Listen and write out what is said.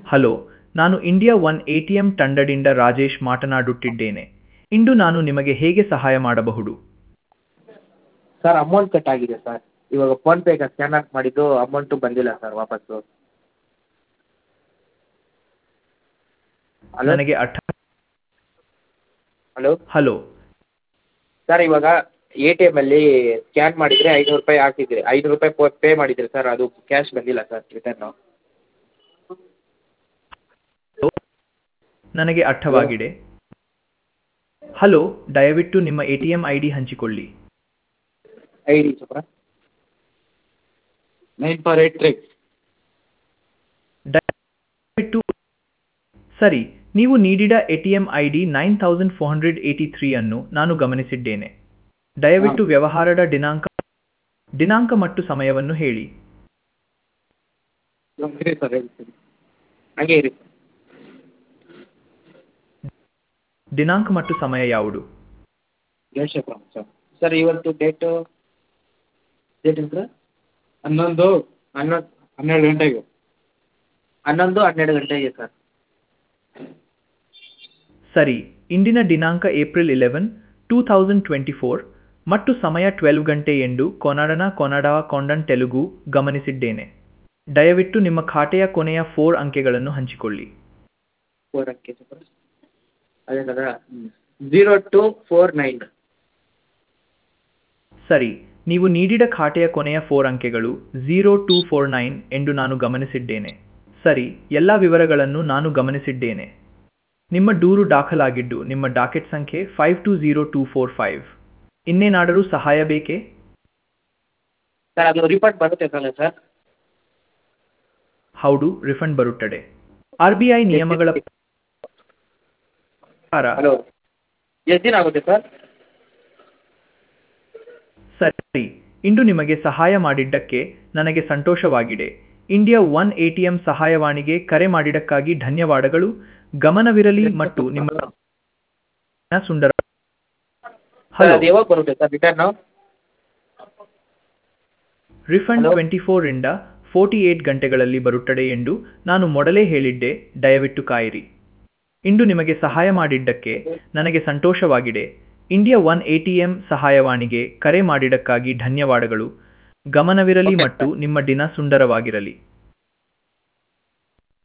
Hello ನಾನು India One A T M ತಂಡದಿಂದ ರಾಜೇಶ್ ಮಾತನಾಡುತ್ತಿದ್ದೇನೆ ಇಂದು ನಾನು ನಿಮಗೆ ಹೇಗೆ ಸಹಾಯ ಮಾಡಬಹುದು ಸರ್ ಅಮೌಂಟ್ ಕಟ್ ಆಗಿದೆ ಸರ್ ಇವಾಗ ಫೋನ್ಪೇಗೆ ಸ್ಕ್ಯಾನ್ ಮಾಡಿದ್ದು ಅಮೌಂಟು ಬಂದಿಲ್ಲ ಸರ್ ವಾಪಸ್ಸು ಹಲೋ ನನಗೆ ಅರ್ಥ ಹಲೋ ಹಲೋ ಸರ್ ಇವಾಗ ಎ ಟಿ ಎಮ್ಮಲ್ಲಿ ಸ್ಕ್ಯಾನ್ ಮಾಡಿದರೆ ಐನೂರು ರೂಪಾಯಿ ಹಾಕಿದ್ರಿ ಐನೂರು ರೂಪಾಯಿ ಫೋನ್ ಪೇ ಮಾಡಿದ್ರಿ ಸರ್ ಅದು ಕ್ಯಾಶ್ ಬಂದಿಲ್ಲ ಸರ್ ರಿಟರ್ನು ನನಗೆ ಅರ್ಥವಾಗಿದೆ ಹಲೋ ದಯವಿಟ್ಟು ನಿಮ್ಮ A T M I D ಹಂಚಿಕೊಳ್ಳಿ ಐ ಡಿ ಸ್ವಲ್ಪ ನೈನ್ ಫೋರ್ ಏಯ್ಟ್ ತ್ರೀ ದಯವಿಟ್ಟು ಸರಿ ನೀವು ನೀಡಿದ A T M I D nine thousand four hundred eighty three ಅನ್ನು ನಾನು ಗಮನಿಸಿದ್ದೇನೆ ದಯವಿಟ್ಟು ವ್ಯವಹಾರದ ದಿನಾಂಕ ದಿನಾಂಕ ಮತ್ತು ಸಮಯವನ್ನು ಹೇಳಿ ಇರಿ ಸರ್ ಹೇಳ್ತೀನಿ ಹಾಗೆ ಇರಿ ದಿನಾಂಕ ಮತ್ತು ಸಮಯ ಯಾವುದು ಜಯಶಂಕರ್ ಸರ್ ಸರ್ ಇವತ್ತು ಡೇಟು ಡೇಟ್ ಎಂತ ಹನ್ನೊಂದು ಹನ್ನೊಂದು ಹನ್ನೆರಡು ಗಂಟೆಗೆ ಹನ್ನೊಂದು ಹನ್ನೆರಡು ಗಂಟೆಗೆ ಸರ್ ಸರಿ ಇಂದಿನ ದಿನಾಂಕ April eleven two thousand twenty four ಮತ್ತು ಸಮಯ ಟ್ವೆಲ್ವ್ ಗಂಟೆ ಎಂದು ಕೊನಾಡನ ಕೊನಾಡ ಕೊಂಡನ್ ತೆಲುಗು ಗಮನಿಸಿದ್ದೇನೆ ದಯವಿಟ್ಟು ನಿಮ್ಮ ಖಾತೆಯ ಕೊನೆಯ ಫೋರ್ ಅಂಕೆಗಳನ್ನು ಹಂಚಿಕೊಳ್ಳಿ ಫೋರ್ ಅಂಕೆ ಸರ್ ಅದೇ sir zero two four nine ಸರಿ ನೀವು ನೀಡಿದ ಖಾತೆಯ ಕೊನೆಯ ಫೋರ್ ಅಂಕೆಗಳು ಝೀರೋ ಟೂ ಫೋರ್ ನೈನ್ ಎಂದು ನಾನು ಗಮನಿಸಿದ್ದೇನೆ ಸರಿ ಎಲ್ಲ ವಿವರಗಳನ್ನು ನಾನು ಗಮನಿಸಿದ್ದೇನೆ ನಿಮ್ಮ ದೂರು ದಾಖಲಾಗಿದ್ದು ನಿಮ್ಮ ಡಾಕೆಟ್ ಸಂಖ್ಯೆ five two zero two four five ಇನ್ನೇನಾದರೂ ಸಹಾಯ ಬೇಕೇ ಸರ್ ಅದು ರಿಫಂಡ್ ಬರುತ್ತೆ ತಾನೆ ಸರ್ ಹೌದು ರಿಫಂಡ್ ಬರುತ್ತದೆ ಆರ್ ಬಿ ಐ ನಿಯಮಗಳ ಪ್ರಕಾರ ಹಲೋ ಎಷ್ಟು ದಿನ ಆಗುತ್ತೆ ಸರ್ ಸರಿ ಇಂದು ನಿಮಗೆ ಸಹಾಯ ಮಾಡಿದ್ದಕ್ಕೆ ನನಗೆ ಸಂತೋಷವಾಗಿದೆ India One A T M ಸಹಾಯವಾಣಿಗೆ ಕರೆ ಮಾಡಿದ್ದಕ್ಕಾಗಿ ಧನ್ಯವಾದಗಳು ಗಮನವಿರಲಿ ಮತ್ತು ನಿಮ್ಮ ಸುಂದರ ಸರ್ ಹಲೋ ಅದು ಯಾವಾಗ ಬರುತ್ತೆ sir return refund Hello? Twenty ಫೋರಿಂದ ಫೋರ್ಟಿ ಏಟ್ ಗಂಟೆಗಳಲ್ಲಿ ಬರುತ್ತದೆ ಎಂದು ನಾನು ಮೊದಲೇ ಹೇಳಿದ್ದೆ ದಯವಿಟ್ಟು ಕಾಯಿರಿ ಇಂದು ನಿಮಗೆ ಸಹಾಯ ಮಾಡಿದ್ದಕ್ಕೆ ನನಗೆ ಸಂತೋಷವಾಗಿದೆ India One A T M ಸಹಾಯವಾಣಿಗೆ ಕರೆ ಮಾಡಿದ್ದಕ್ಕಾಗಿ ಧನ್ಯವಾದಗಳು ಗಮನವಿರಲಿ Okay, ಮತ್ತು ನಿಮ್ಮ ದಿನ ಸುಂದರವಾಗಿರಲಿ